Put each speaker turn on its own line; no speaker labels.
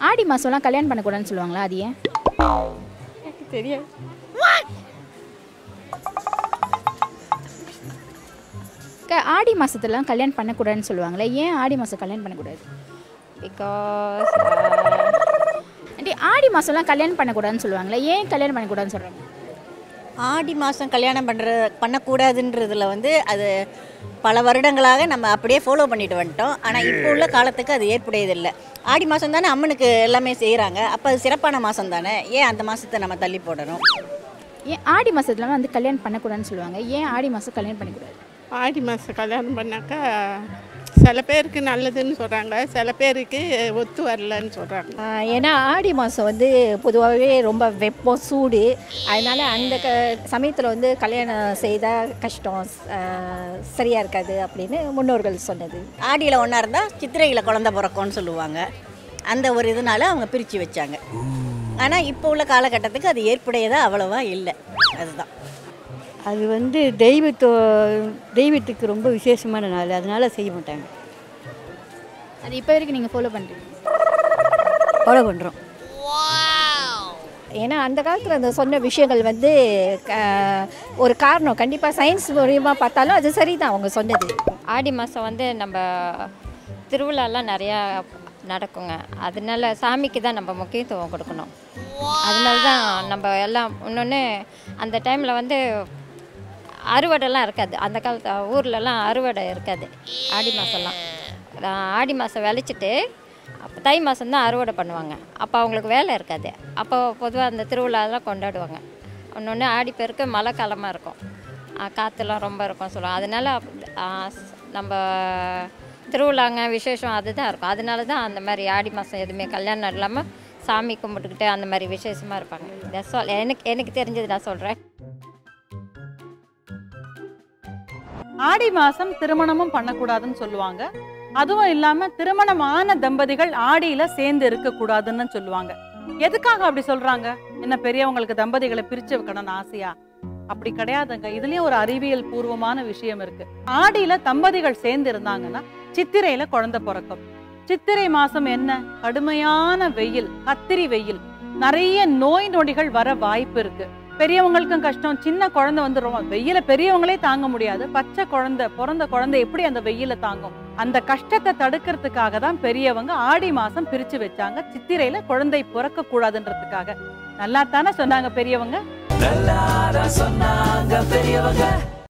ஆடி மாதம்லாம் கல்யாணம் பண்ணக்கூடாதுன்னு சொல்லுவாங்களா அது ஏன்
எனக்கு தெரியாது
க- ஆடி மாதத்துலலாம் கல்யாணம் பண்ணக்கூடாதுன்னு சொல்லுவாங்களே ஏன் ஆடி மாதம் கல்யாணம் பண்ணக்கூடாது
பிகாஸ்
ஆண்டி ஆடி மாதம்லாம் கல்யாணம் பண்ணக்கூடாதுன்னு சொல்லுவாங்களே ஏன் கல்யாணம் பண்ணக்கூடாதுன்னு சொல்கிறாங்க
ஆடி மாதம் கல்யாணம் பண்ணுற பண்ணக்கூடாதுன்றதுல வந்து அது பல வருடங்களாக நம்ம அப்படியே ஃபாலோ பண்ணிட்டு வந்துட்டோம் ஆனால் இப்போ உள்ள காலத்துக்கு அது ஏற்புடையதில்லை ஆடி மாதம் தானே அம்மனுக்கு எல்லாமே செய்கிறாங்க அப்போ அது சிறப்பான மாதம் தானே ஏன் அந்த மாதத்தை நம்ம தள்ளி போடணும்
ஏன் ஆடி மாதத்துலலாம் வந்து கல்யாணம் பண்ணக்கூடாதுன்னு சொல்லுவாங்க ஏன் ஆடி மாதம் கல்யாணம் பண்ணக்கூடாது
ஆடி மாதம் கல்யாணம் பண்ணாக்கா சில பேருக்கு நல்லதுன்னு சொல்கிறாங்க சில பேருக்கு ஒத்து வரலன்னு சொல்கிறாங்க
ஆஹ் ஏன்னா ஆடி மாதம் வந்து பொதுவாகவே ரொம்ப வெப்பம் சூடு அதனால் அந்த க சமயத்தில் வந்து கல்யாணம் செய்தால் கஷ்டம் ஆஹ் சரியா இருக்காது அப்படின்னு முன்னோர்கள் சொன்னது
ஆடியில் ஒன்றா இருந்தால் சித்திரையில் குழந்த பிறக்கும்னு சொல்லுவாங்க அந்த ஒரு இதனால அவங்க பிரித்து வச்சாங்க ஆனால் இப்போ உள்ள காலகட்டத்துக்கு அது ஏற்புடையதாக அவ்வளோவா இல்லை அதுதான்
அது வந்து தெய்வத்தோ தெய்வத்துக்கு ரொம்ப விசேஷமான நாள் அதனால செய்ய மாட்டாங்க
அது இப்போ வரைக்கும் நீங்கள் ஃபாலோ பண்ணுறீங்க
ஃபாலோ பண்ணுறோம்
ஏன்னா அந்த காலத்தில் அந்த சொன்ன விஷயங்கள் வந்து க- ஒரு காரணம் கண்டிப்பாக சயின்ஸ் மூலியமாக பார்த்தாலும் அது சரிதான் அவங்க சொன்னது
ஆடி மாதம் வந்து நம்ம திருவிழாலாம் நிறையா நடக்குங்க அதனால சாமிக்கு தான் நம்ம முக்கியத்துவம் கொடுக்கணும் அதனால தான் நம்ம எல்லாம் இன்னொன்று அந்த டைமில் வந்து அறுவடைலாம் இருக்காது அந்த காலத்து ஊர்லலாம் அறுவடை இருக்காது ஆடி மாதம்லாம் ஆடி மாதம் விளைச்சிட்டு அப்போ தை மாதம் தான் அறுவடை பண்ணுவாங்க அப்போ அவங்களுக்கு வேலை இருக்காது அப்போ பொதுவாக அந்த திருவிழாலாம் கொண்டாடுவாங்க இன்னொன்று ஆடி பெருக்கு மழை காலமாக இருக்கும் ஆ, காற்றுலாம் ரொம்ப இருக்கும் சொல்லுவாங்க அதனால அப்- ஆ, ஸ்- நம்ம திருவிழாங்க விசேஷம் அதுதான் இருக்கும் அதனால தான் அந்த மாதிரி ஆடி மாதம் எதுவுமே கல்யாணம் இல்லாமல் சாமி கும்பிட்டுக்கிட்டு அந்த மாதிரி விசேஷமாக இருப்பாங்க That's all. எனக்கு எனக்கு தெரிஞ்சது நான் சொல்கிறேன்
ஆடி மாசம் திருமணமும் பண்ணக்கூடாதுன்னு சொல்லுவாங்க அதுவும் இல்லாம திருமணமான தம்பதிகள் ஆடியில சேர்ந்து இருக்க கூடாதுன்னு சொல்லுவாங்க எதுக்காக அப்படி சொல்றாங்க என்ன பெரியவங்களுக்கு தம்பதிகளை பிரிச்சு வைக்கணும்னு ஆசையா அப்படி கிடையாதுங்க இதுலயும் ஒரு அறிவியல் பூர்வமான விஷயம் இருக்கு ஆடியில தம்பதிகள் சேர்ந்து இருந்தாங்கன்னா சித்திரையில குழந்தை பிறக்கும் சித்திரை மாசம் என்ன கடுமையான வெயில் கத்திரி வெயில் நிறைய நோய் நொடிகள் வர வாய்ப்பு இருக்கு பெரியவங்களுக்கும் கஷ்டம் சின்ன குழந்தை வந்து ரொம்ப வெயில பெரியவங்களே தாங்க முடியாது பச்சை குழந்தை பிறந்த குழந்தை எப்படி அந்த வெயில தாங்கும் அந்த கஷ்டத்தை தடுக்கிறதுக்காக தான் பெரியவங்க ஆடி மாசம் பிரிச்சு வச்சாங்க சித்திரையில குழந்தை பிறக்க கூடாதுன்றதுக்காக நல்லா தானே சொன்னாங்க பெரியவங்க
சொன்னாங்க பெரியவங்க